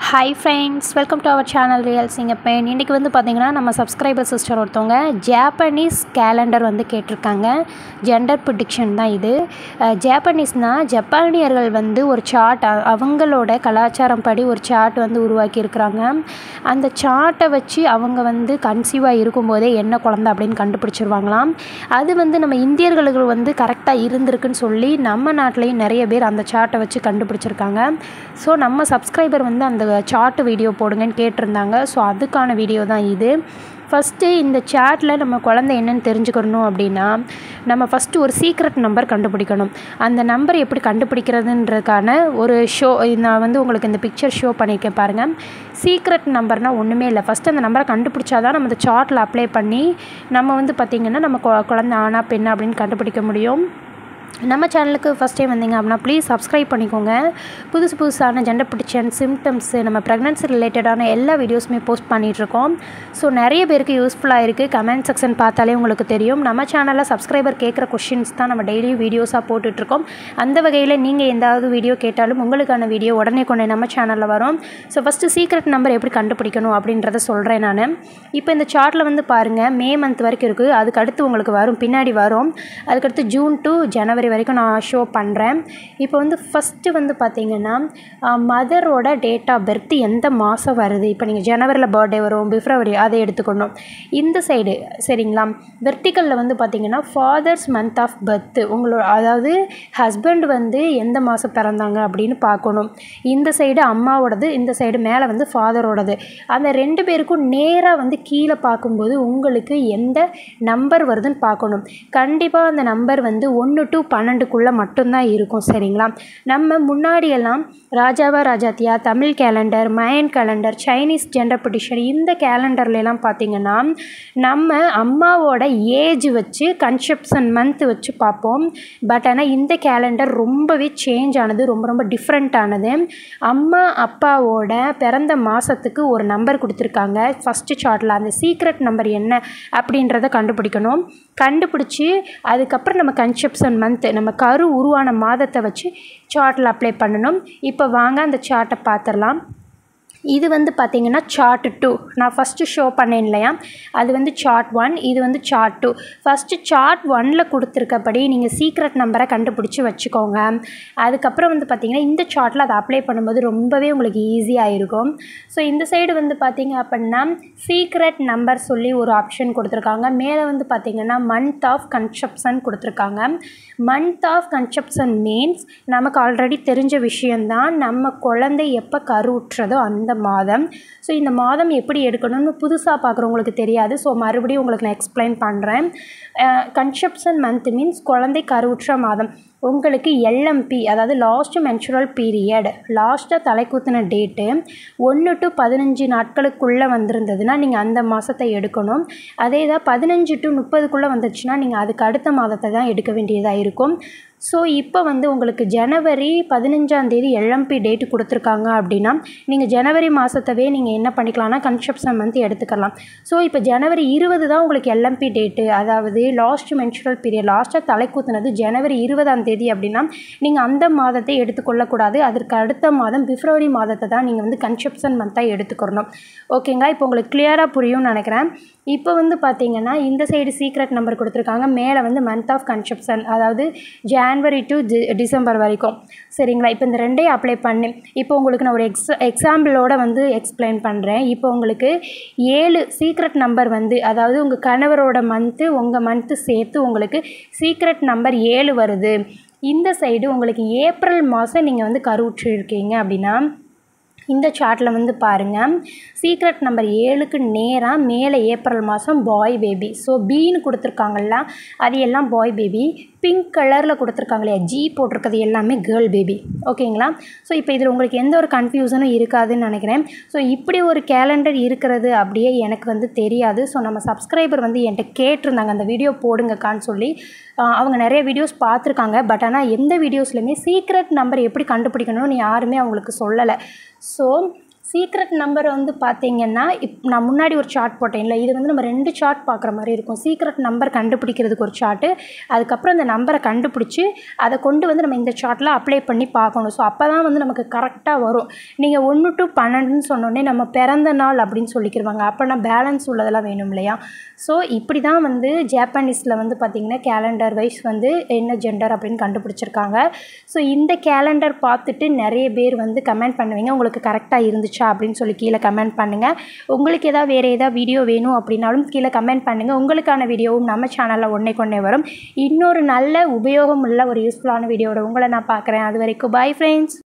hi friends welcome to our channel real சிங்கப்பேன் இன்றைக்கி வந்து பார்த்திங்கன்னா நம்ம சப்ஸ்கிரைபர் சிஸ்டர் ஒருத்தவங்க ஜாப்பனீஸ் கேலண்டர் வந்து கேட்டிருக்காங்க ஜெண்டர் ப்ரிடிக்ஷன் தான் இது ஜாப்பனீஸ்னால் ஜப்பானியர்கள் வந்து ஒரு சார்ட் அவங்களோட கலாச்சாரம் படி ஒரு சார்ட் வந்து உருவாக்கியிருக்கிறாங்க அந்த சார்ட்டை வச்சு அவங்க வந்து கன்சீவாக இருக்கும்போதே என்ன குழந்தை அப்படின்னு கண்டுபிடிச்சிருவாங்களாம் அது வந்து நம்ம இந்தியர்களுக்கு வந்து கரெக்டாக இருந்திருக்குன்னு சொல்லி நம்ம நாட்டிலையும் நிறைய பேர் அந்த சார்ட்டை வச்சு கண்டுபிடிச்சிருக்காங்க ஸோ நம்ம சப்ஸ்கிரைபர் வந்து அந்த சார்ட் வீடியோ போடுங்கன்னு கேட்டிருந்தாங்க ஸோ அதுக்கான வீடியோ தான் இது ஃபஸ்ட்டு இந்த சாட்டில் நம்ம குழந்தை என்னென்னு தெரிஞ்சுக்கணும் அப்படின்னா நம்ம ஃபஸ்ட்டு ஒரு சீக்ரெட் நம்பர் கண்டுபிடிக்கணும் அந்த நம்பர் எப்படி கண்டுபிடிக்கிறதுன்றதுக்கான ஒரு ஷோ நான் வந்து உங்களுக்கு இந்த பிக்சர் ஷோ பண்ணியிருக்கேன் பாருங்கள் சீக்ரெட் நம்பர்னால் ஒன்றுமே இல்லை ஃபஸ்ட்டு அந்த நம்பரை கண்டுபிடிச்சா தான் நம்ம இந்த சார்ட்டில் அப்ளை பண்ணி நம்ம வந்து பார்த்திங்கன்னா நம்ம கொ- குழந்தை ஆனா பெண்ணா அப்படின்னு கண்டுபிடிக்க முடியும் நம்ம சேனலுக்கு ஃபஸ்ட் டைம் வந்தீங்க அப்படின்னா ப்ளீஸ் சப்ஸ்கிரைப் பண்ணிக்கோங்க புதுசு புதுசான ஜெண்டர் பிடிச்சன் சிம்டம்ஸு நம்ம ப்ரெக்னன்சி ரிலேட்டடான எல்லா வீடியோஸுமே போஸ்ட் பண்ணிகிட்ருக்கோம் ஸோ நிறைய பேருக்கு யூஸ்ஃபுல்லாக இருக்குது கமெண்ட் செக்ஷன் பார்த்தாலே உங்களுக்கு தெரியும் நம்ம சேனலில் சப்ஸ்கிரைபர் கேட்குற கொஷின்ஸ் தான் நம்ம டெய்லியும் வீடியோஸாக போட்டுட்ருக்கோம் அந்த வகையில் நீங்கள் எந்தாவது வீடியோ கேட்டாலும் உங்களுக்கான வீடியோ உடனே கொண்டே நம்ம சேனலில் வரும் ஸோ ஃபஸ்ட்டு சீக்ரெட் நம்பர் எப்படி கண்டுபிடிக்கணும் அப்படின்றத சொல்கிறேன் நான் இப்போ இந்த சார்ட்டில் வந்து பாருங்கள் மே மந்த் வரைக்கும் இருக்குது அதுக்கு அடுத்து உங்களுக்கு வரும் பின்னாடி வரும் அதுக்கடுத்து ஜூன் டு ஜனவரி வரைக்கும் நான் ஷோ பண்ணுறேன் இப்போ வந்து ஃபஸ்ட்டு வந்து பார்த்தீங்கன்னா மதரோட டேட் ஆஃப் பர்த் எந்த மாதம் வருது இப்போ நீங்கள் ஜனவரியில் பர்த்டே வரும் பிப்ரவரி அதை எடுத்துக்கணும் இந்த சைடு சரிங்களா வெர்டிக்கலில் வந்து பார்த்தீங்கன்னா ஃபாதர்ஸ் மந்த் ஆஃப் பர்த் உங்களோட அதாவது ஹஸ்பண்ட் வந்து எந்த மாதம் பிறந்தாங்க அப்படின்னு பார்க்கணும் இந்த சைடு அம்மாவோடது இந்த சைடு மேலே வந்து ஃபாதரோடது அந்த ரெண்டு பேருக்கும் நேராக வந்து கீழே பார்க்கும்போது உங்களுக்கு எந்த நம்பர் வருதுன்னு பார்க்கணும் கண்டிப்பாக அந்த நம்பர் வந்து ஒன்று டு பன்னெண்டுக்குள்ளே மட்டும்தான் இருக்கும் சரிங்களா நம்ம முன்னாடியெல்லாம் ராஜாவா ராஜாத்தியா Tamil calendar Mayan calendar Chinese gender prediction இந்த கேலண்டர்லாம் பார்த்தீங்கன்னா நம்ம அம்மாவோட ஏஜ் வச்சு கன்செப்ஷன் மந்த் வச்சு பார்ப்போம் பட் ஆனால் இந்த கேலண்டர் ரொம்பவே சேஞ்ச் ஆனது ரொம்ப ரொம்ப டிஃப்ரெண்ட் ஆனது அம்மா அப்பாவோட பிறந்த மாதத்துக்கு ஒரு நம்பர் கொடுத்துருக்காங்க ஃபஸ்ட்டு சார்ட்டில் அந்த சீக்ரெட் நம்பர் என்ன அப்படின்றத கண்டுபிடிக்கணும் கண்டுபிடிச்சி அதுக்கப்புறம் நம்ம கன்செப்ஷன் மந்த் நம்ம கரு உருவான மாதத்தை வச்சு சார்ட்டில் அப்ளை பண்ணணும் இப்போ வாங்க அந்த சார்ட்டை பார்த்துடலாம் இது வந்து பார்த்தீங்கன்னா சார்ட் டூ நான் ஃபஸ்ட்டு ஷோ பண்ணேன் இல்லையா அது வந்து சார்ட் ஒன் இது வந்து சார்ட் டூ ஃபஸ்ட்டு சார்ட் ஒனில் கொடுத்துருக்கபடி நீங்கள் சீக்ரெட் நம்பரை கண்டுபிடிச்சி வச்சுக்கோங்க அதுக்கப்புறம் வந்து பார்த்தீங்கன்னா இந்த சார்ட்டில் அதை அப்ளை பண்ணும்போது ரொம்பவே உங்களுக்கு ஈஸியாக இருக்கும் ஸோ இந்த சைடு வந்து பார்த்தீங்க அப்படின்னா சீக்ரெட் நம்பர் சொல்லி ஒரு ஆப்ஷன் கொடுத்துருக்காங்க மேலே வந்து பார்த்தீங்கன்னா மந்த் ஆஃப் கன்செப்ஷன் கொடுத்துருக்காங்க மந்த் ஆஃப் கன்செப்ஷன் மீன்ஸ் நமக்கு ஆல்ரெடி தெரிஞ்ச விஷயந்தான் நம்ம குழந்தை எப்போ கருவுற்றதோ அந்த மாதம் ஸோ இந்த மாதம் எப்படி எடுக்கணும்னு புதுசாக பார்க்குறவங்களுக்கு தெரியாது ஸோ மறுபடியும் உங்களுக்கு நான் எக்ஸ்பிளைன் பண்ணுறேன் கன்செப்ஷன் மந்த் மீன்ஸ் குழந்தை கருவுற்ற மாதம் உங்களுக்கு எல்எம்பி அதாவது லாஸ்ட் மென்சுரல் பீரியட் லாஸ்ட்டாக தலை குத்தின டேட்டு ஒன்று டு பதினஞ்சு நாட்களுக்குள்ளே வந்திருந்ததுன்னா நீங்கள் அந்த மாதத்தை எடுக்கணும் அதே தான் பதினஞ்சு டு முப்பதுக்குள்ளே வந்துச்சுன்னா நீங்கள் அதுக்கு அடுத்த மாதத்தை தான் எடுக்க வேண்டியதாக இருக்கும் ஸோ இப்போ வந்து உங்களுக்கு ஜனவரி பதினஞ்சாம் தேதி எல்எம்பி டேட்டு கொடுத்துருக்காங்க அப்படின்னா நீங்கள் ஜனவரி மாதத்தவே நீங்கள் என்ன பண்ணிக்கலாம்னா கன்செப்ஷன் மந்த் எடுத்துக்கலாம் ஸோ இப்போ ஜனவரி இருபது தான் உங்களுக்கு எல்எம்பி டேட்டு அதாவது லாஸ்ட் மென்சுரல் பீரியட் லாஸ்ட்டாக தலை கூத்துனது ஜனவரி இருபதாம் தேதி அப்படின்னா நீங்கள் அந்த மாதத்தை எடுத்துக்கொள்ளக்கூடாது அதற்கு அடுத்த மாதம் பிப்ரவரி மாதத்தை தான் நீங்கள் வந்து கன்செப்ஷன் மந்த்தாக எடுத்துக்கிறணும் ஓகேங்களா இப்போ உங்களுக்கு கிளியராக புரியும்னு நினைக்கிறேன் இப்போ வந்து பார்த்தீங்கன்னா இந்த சைடு சீக்ரெட் நம்பர் கொடுத்துருக்காங்க மேலே வந்து மந்த் ஆஃப் கன்செப்ஷன் அதாவது ஜான்வரி டு டிசம்பர் வரைக்கும் சரிங்களா இப்போ இந்த ரெண்டையும் அப்ளை பண்ணி இப்போ உங்களுக்கு நான் ஒரு எக்ஸ் எக்ஸாம்பிளோட வந்து எக்ஸ்பிளைன் பண்ணுறேன் இப்போ உங்களுக்கு ஏழு சீக்ரெட் நம்பர் வந்து அதாவது உங்கள் கணவரோட மந்த்து உங்கள் மந்த்து சேர்த்து உங்களுக்கு சீக்ரெட் நம்பர் ஏழு வருது இந்த சைடு உங்களுக்கு ஏப்ரல் மாதம் நீங்கள் வந்து கருவுற்று இருக்கீங்க அப்படின்னா இந்த சார்ட்டில் வந்து பாருங்கள் சீக்ரெட் நம்பர் ஏழுக்கு நேராக மேலே ஏப்ரல் மாதம் பாய் பேபி ஸோ பீன்னு கொடுத்துருக்காங்கல்ல அது எல்லாம் பாய் பேபி பிங்க் கலரில் கொடுத்துருக்காங்க இல்லையா ஜி போட்டிருக்கிறது எல்லாமே கேர்ள் பேபி ஓகேங்களா ஸோ இப்போ இதில் உங்களுக்கு எந்த ஒரு கன்ஃபியூஷனும் இருக்காதுன்னு நினைக்கிறேன் ஸோ இப்படி ஒரு கேலண்டர் இருக்கிறது அப்படியே எனக்கு வந்து தெரியாது ஸோ நம்ம சப்ஸ்கிரைபர் வந்து என்கிட்ட கேட்டிருந்தாங்க அந்த வீடியோ போடுங்கக்கான்னு சொல்லி ஆஹ் அவங்க நிறைய வீடியோஸ் பார்த்துருக்காங்க பட் ஆனால் எந்த வீடியோஸ்லையுமே சீக்ரெட் நம்பர் எப்படி கண்டுபிடிக்கணும்னு யாருமே அவங்களுக்கு சொல்லலை ஸோ சீக்ரெட் நம்பர் வந்து பார்த்தீங்கன்னா இப் நான் முன்னாடி ஒரு சார்ட் போட்டேன் இல்லை இது வந்து நம்ம ரெண்டு சார்ட் பார்க்குற மாதிரி இருக்கும் சீக்ரெட் நம்பர் கண்டுபிடிக்கிறதுக்கு ஒரு சார்ட்டு அதுக்கப்புறம் அந்த நம்பரை கண்டுபிடிச்சி அதை கொண்டு வந்து நம்ம இந்த சார்ட்டில் அப்ளை பண்ணி பார்க்கணும் ஸோ அப்போ தான் வந்து நமக்கு கரெக்டாக வரும் நீங்கள் ஒன்று டு பன்னெண்டுன்னு சொன்னோடனே நம்ம பிறந்த நாள் அப்படின்னு சொல்லிக்கிருவாங்க அப்போனா பேலன்ஸ் உள்ளதெல்லாம் வேணும் இல்லையா ஸோ இப்படி தான் வந்து ஜாப்பனீஸில் வந்து பார்த்திங்கன்னா கேலண்டர் வைஸ் வந்து என்ன ஜெண்டர் அப்படின்னு கண்டுபிடிச்சிருக்காங்க ஸோ இந்த கேலண்டர் பார்த்துட்டு நிறைய பேர் வந்து கமெண்ட் பண்ணுவீங்க உங்களுக்கு கரெக்டாக இருந்துச்சா அப்படின்னு சொல்லி கீழே கமெண்ட் பண்ணுங்கள் உங்களுக்கு ஏதாவது வேறு ஏதாவது வீடியோ வேணும் அப்படின்னாலும் கீழே கமெண்ட் பண்ணுங்கள் உங்களுக்கான வீடியோவும் நம்ம சேனலில் ஒன்றே கொண்டே வரும் இன்னொரு நல்ல உபயோகம் உள்ள ஒரு யூஸ்ஃபுல்லான வீடியோட உங்களை நான் பார்க்குறேன் அது வரைக்கும் பை ஃப்ரெண்ட்ஸ்